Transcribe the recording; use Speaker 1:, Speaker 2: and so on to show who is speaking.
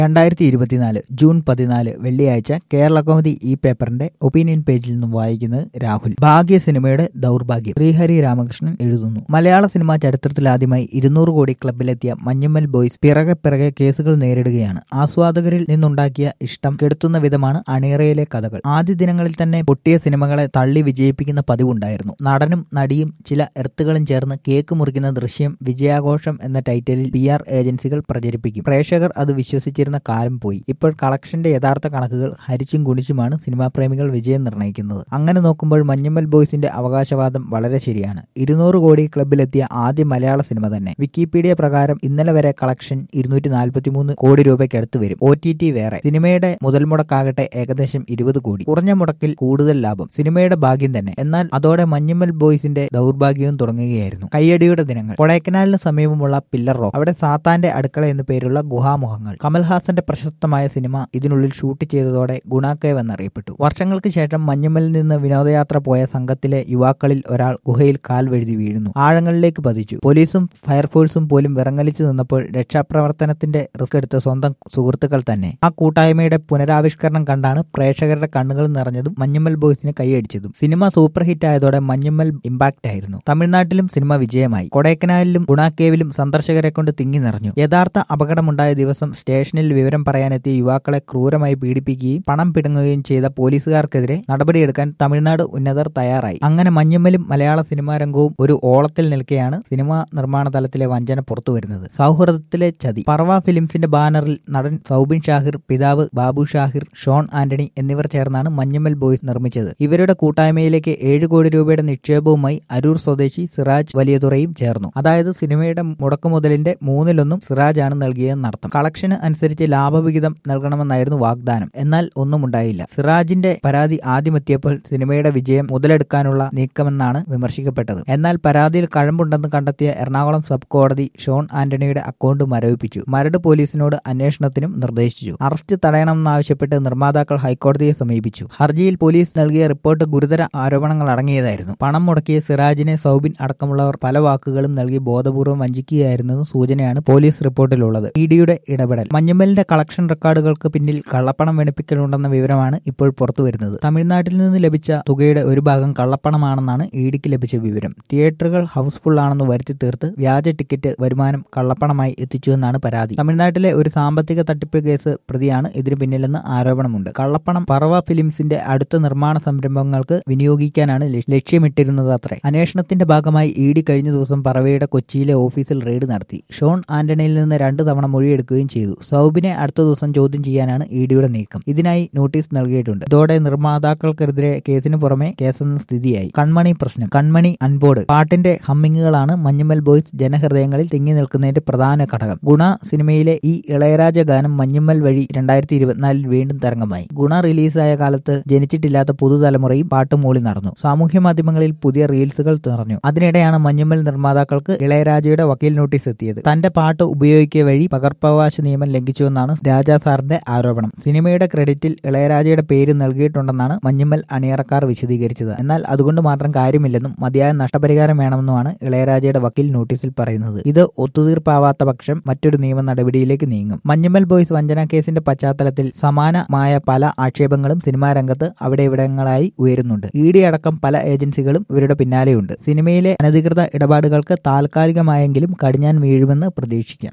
Speaker 1: രണ്ടായിരത്തി ഇരുപത്തിനാല് ജൂൺ പതിനാല് വെള്ളിയാഴ്ച കേരള കോമഡി ഈ പേപ്പറിന്റെ ഒപ്പീനിയൻ പേജിൽ നിന്നും വായിക്കുന്നത് രാഹുൽ ഭാഗ്യ സിനിമയുടെ ദൗർഭാഗ്യം ശ്രീഹരി രാമകൃഷ്ണൻ എഴുതുന്നു മലയാള സിനിമാ ചരിത്രത്തിലാദ്യമായി ഇരുന്നൂറ് കോടി ക്ലബിലെത്തിയ മഞ്ഞുമ്മൽ ബോയ്സ് പിറകെ പിറകെ കേസുകൾ നേരിടുകയാണ് ആസ്വാദകരിൽ നിന്നുണ്ടാക്കിയ ഇഷ്ടം കെടുത്തുന്ന വിധമാണ് അണിയറയിലെ കഥകൾ ആദ്യ ദിനങ്ങളിൽ തന്നെ പൊട്ടിയ സിനിമകളെ തള്ളി വിജയിപ്പിക്കുന്ന പതിവുണ്ടായിരുന്നു നടനും നടിയും ചില എർത്തുകളും ചേർന്ന് കേക്ക് മുറിക്കുന്ന ദൃശ്യം വിജയാഘോഷം എന്ന ടൈറ്റിലിൽ പി ആർ ഏജൻസികൾ പ്രചരിപ്പിക്കും പ്രേക്ഷകർ അത് വിശ്വസിച്ചിരുന്ന കാലം പോയി ഇപ്പോൾ കളക്ഷന്റെ യഥാർത്ഥ കണക്കുകൾ ഹരിച്ചും ഗുണിച്ചുമാണ് സിനിമാ പ്രേമികൾ വിജയം നിർണ്ണയിക്കുന്നത് അങ്ങനെ നോക്കുമ്പോൾ മഞ്ഞമ്മൽ ബോയ്സിന്റെ അവകാശവാദം വളരെ ശരിയാണ് ഇരുന്നൂറ് കോടി ക്ലബിലെത്തിയ ആദ്യ മലയാള സിനിമ തന്നെ വിക്കിപീഡിയ പ്രകാരം ഇന്നലെ വരെ കളക്ഷൻ ഇരുന്നൂറ്റി നാൽപ്പത്തിമൂന്ന് കോടി രൂപയ്ക്ക് അടുത്ത് വരും ഒ ടി ടി വേറെ സിനിമയുടെ മുതൽ മുടക്കാകട്ടെ ഏകദേശം ഇരുപത് കോടി കുറഞ്ഞ മുടക്കിൽ കൂടുതൽ ലാഭം സിനിമയുടെ ഭാഗ്യം തന്നെ എന്നാൽ അതോടെ മഞ്ഞമ്മൽ ബോയ്സിന്റെ ദൗർഭാഗ്യവും തുടങ്ങുകയായിരുന്നു കയ്യടിയുടെ ദിനങ്ങൾ കൊടൈക്കനാലിന് സമീപമുള്ള പില്ലർ റോക്ക് അവിടെ സാത്താന്റെ അടുക്കള എന്നു പേരുള്ള ഗുഹാമുഖങ്ങൾ കമൽഹാസന്റെ പ്രശസ്തമായ സിനിമ ഇതിനുള്ളിൽ ഷൂട്ട് ചെയ്തതോടെ ഗുണാക്കേവ് എന്നറിയപ്പെട്ടു വർഷങ്ങൾക്ക് ശേഷം മഞ്ഞുമലിൽ നിന്ന് വിനോദയാത്ര പോയ സംഘത്തിലെ യുവാക്കളിൽ ഒരാൾ ഗുഹയിൽ കാൽ വഴുതി വീഴുന്നു ആഴങ്ങളിലേക്ക് പതിച്ചു പോലീസും ഫയർഫോഴ്സും പോലും വിറങ്ങലിച്ചു നിന്നപ്പോൾ രക്ഷാപ്രവർത്തനത്തിന്റെ റിസ്ക് എടുത്ത സ്വന്തം സുഹൃത്തുക്കൾ തന്നെ ആ കൂട്ടായ്മയുടെ പുനരാവിഷ്കരണം കണ്ടാണ് പ്രേക്ഷകരുടെ കണ്ണുകൾ നിറഞ്ഞതും മഞ്ഞുമ്മൽ ബോയ്സിന് കൈയടിച്ചതും സിനിമ സൂപ്പർ ഹിറ്റ് ആയതോടെ മഞ്ഞുമ്മൽ ഇമ്പാക്ട് ആയിരുന്നു തമിഴ്നാട്ടിലും സിനിമ വിജയമായി കൊടൈക്കനാലിലും ഗുണാക്കേവിലും സന്ദർശകരെ കൊണ്ട് തിങ്ങി നിറഞ്ഞു യഥാർത്ഥ അപകടമുണ്ടായ ദിവസം സ്റ്റേഷനിൽ വിവരം പറയാനെത്തിയ യുവാക്കളെ ക്രൂരമായി പീഡിപ്പിക്കുകയും പണം പിടുങ്ങുകയും ചെയ്ത പോലീസുകാർക്കെതിരെ നടപടിയെടുക്കാൻ തമിഴ്നാട് ഉന്നതർ തയ്യാറായി അങ്ങനെ മഞ്ഞുമ്മലും മലയാള സിനിമാ രംഗവും ഒരു ഓളത്തിൽ നിൽക്കെയാണ് സിനിമാ നിർമ്മാണ തലത്തിലെ വഞ്ചന പുറത്തുവരുന്നത് സൗഹൃദത്തിലെ ചതി പർവ ഫിലിംസിന്റെ ബാനറിൽ നടൻ സൗബിൻ ഷാഹിർ പിതാവ് ബാബു ഷാഹിർ ഷോൺ ആന്റണി എന്നിവർ ചേർന്നാണ് മഞ്ഞുമ്മൽ ബോയ്സ് നിർമ്മിച്ചത് ഇവരുടെ കൂട്ടായ്മയിലേക്ക് ഏഴ് കോടി രൂപയുടെ നിക്ഷേപവുമായി അരൂർ സ്വദേശി സിറാജ് വലിയതുറയും ചേർന്നു അതായത് സിനിമയുടെ മുടക്കുമുതലിന്റെ മൂന്നിലൊന്നും സിറാജ് ആണ് നൽകിയതെന്നർത്ഥം കളക്ഷന് അനുസരിച്ച് ലാഭവിഹിതം നൽകണമെന്നായിരുന്നു വാഗ്ദാനം എന്നാൽ ഒന്നും ഉണ്ടായില്ല സിറാജിന്റെ പരാതി ആദ്യമെത്തിയപ്പോൾ സിനിമയുടെ വിജയം മുതലെടുക്കാനുള്ള നീക്കമെന്നാണ് വിമർശിക്കപ്പെട്ടത് എന്നാൽ പരാതിയിൽ കഴമ്പുണ്ടെന്ന് കണ്ടെത്തിയ എറണാകുളം സബ് കോടതി ഷോൺ ആന്റണിയുടെ അക്കൗണ്ട് മരവിപ്പിച്ചു മരട് പോലീസിനോട് അന്വേഷണത്തിനും നിർദ്ദേശിച്ചു അറസ്റ്റ് തടയണമെന്നാവശ്യപ്പെട്ട് നിർമ്മാതാക്കൾ ഹൈക്കോടതിയെ സമീപിച്ചു ഹർജിയിൽ പോലീസ് നൽകിയ റിപ്പോർട്ട് ഗുരുതര ആരോപണങ്ങൾ അടങ്ങിയതായിരുന്നു പണം മുടക്കിയ സിറാജിനെ സൗബിൻ അടക്കമുള്ളവർ പല വാക്കുകളും നൽകി ബോധപൂർവ്വം വഞ്ചിക്കുകയായിരുന്നെന്ന് സൂചനയാണ് പോലീസ് റിപ്പോർട്ടിലുള്ളത് ഇഡിയുടെ ഇടപെടൽ മഞ്ഞുമലിന്റെ കളക്ഷൻ റെക്കോർഡുകൾക്ക് പിന്നിൽ കള്ളപ്പണം വെളുപ്പിക്കലുണ്ടെന്ന വിവരമാണ് ഇപ്പോൾ പുറത്തുവരുന്നത് തമിഴ്നാട്ടിൽ നിന്ന് ലഭിച്ച തുകയുടെ ഒരു ഭാഗം കള്ളപ്പണമാണെന്നാണ് ഇഡിക്ക് ലഭിച്ച വിവരം തിയേറ്ററുകൾ ഹൗസ്ഫുൾ ആണെന്ന് വരുത്തി തീർത്ത് വ്യാജ ടിക്കറ്റ് വരുമാനം കള്ളപ്പണമായി എത്തിച്ചുവെന്നാണ് പരാതി തമിഴ്നാട്ടിലെ ഒരു സാമ്പത്തിക തട്ടിപ്പ് കേസ് പ്രതിയാണ് ഇതിനു പിന്നിലെന്ന് ആരോപണമുണ്ട് കള്ളപ്പണം പറവ ഫിലിംസിന്റെ അടുത്ത നിർമ്മാണ സംരംഭങ്ങൾക്ക് വിനിയോഗിക്കാനാണ് ലക്ഷ്യമിട്ടിരുന്നത് അത്രേ അന്വേഷണത്തിന്റെ ഭാഗമായി ഇ ഡി കഴിഞ്ഞ ദിവസം പറവയുടെ കൊച്ചിയിലെ ഓഫീസിൽ റെയ്ഡ് നടത്തി ഷോൺ ആന്റണിയിൽ നിന്ന് രണ്ടു തവണ മൊഴിയെടുക്കുകയും ചെയ്തു സൗബിനെ അടുത്ത ദിവസം ചോദ്യം ചെയ്യാനാണ് ഇ ഡിയുടെ നീക്കം ഇതിനായി നോട്ടീസ് നൽകിയിട്ടുണ്ട് ഇതോടെ നിർമ്മാതാക്കൾക്കെതിരെ കേസിന് പുറമെ കേസെന്ന സ്ഥിതിയായി കൺമണി പ്രശ്നം കൺമണി അൺബോർഡ് പാട്ടിന്റെ ഹമ്മിങ്ങുകളാണ് മഞ്ഞുമൽ ബോയ്സ് ജനഹൃദയങ്ങളിൽ തിങ്ങി നിൽക്കുന്നതിന്റെ പ്രധാന ഘടകം ഗുണ സിനിമയിലെ ഈ ഇളയരാജ ഗാനം മഞ്ഞുമ്മൽ വഴി രണ്ടായിരത്തി ഇരുപത്തിനാലിൽ വീണ്ടും തരംഗമായി ഗുണ റിലീസായ കാലത്ത് ജനിച്ചിട്ടില്ലാത്ത പുതുതലമുറയും പാട്ട് മൂളി നടന്നു സാമൂഹ്യ മാധ്യമങ്ങളിൽ പുതിയ റീൽസുകൾ നിറഞ്ഞു അതിനിടെയാണ് മഞ്ഞുമ്മൽ നിർമ്മാതാക്കൾക്ക് ഇളയരാജയുടെ വക്കീൽ നോട്ടീസ് എത്തിയത് തന്റെ പാട്ട് ഉപയോഗിക്കുക വഴി പകർപ്പവകാശ നിയമം ലംഘിച്ചുവെന്നാണ് രാജാ സാറിന്റെ ആരോപണം സിനിമയുടെ ക്രെഡിറ്റിൽ ഇളയരാജയുടെ പേര് നൽകിയിട്ടുണ്ടെന്നാണ് മഞ്ഞുമ്മൽ അണിയറക്കാർ വിശദീകരിച്ചത് എന്നാൽ അതുകൊണ്ട് മാത്രം കാര്യമില്ലെന്നും മതിയായ നഷ്ടപരിഹാരം വേണമെന്നുമാണ് ഇളയരാജയുടെ വക്കീൽ നോട്ടീസിൽ പറയുന്നത് ഇത് ഒത്തുതീർപ്പാവാത്ത പക്ഷം മറ്റൊരു നിയമ നടപടിയിലേക്ക് നീങ്ങും മഞ്ഞുമ്മൽ ബോയ്സ് വഞ്ചന കേസിന്റെ പശ്ചാത്തലത്തിൽ സമാനമായ പല ആക്ഷേപങ്ങളും സിനിമാ രംഗത്ത് അവിടെ ഇവിടങ്ങളായി ഉയരുന്നുണ്ട് ഇ ഡി അടക്കം പല ഏജൻസികളും ഇവരുടെ പിന്നാലെയുണ്ട് സിനിമയിലെ അനധികൃത ഇടപാടുകൾക്ക് താൽക്കാലികമായെങ്കിലും കടിഞ്ഞാൻ വീഴുമെന്ന് പ്രതീക്ഷിക്കാം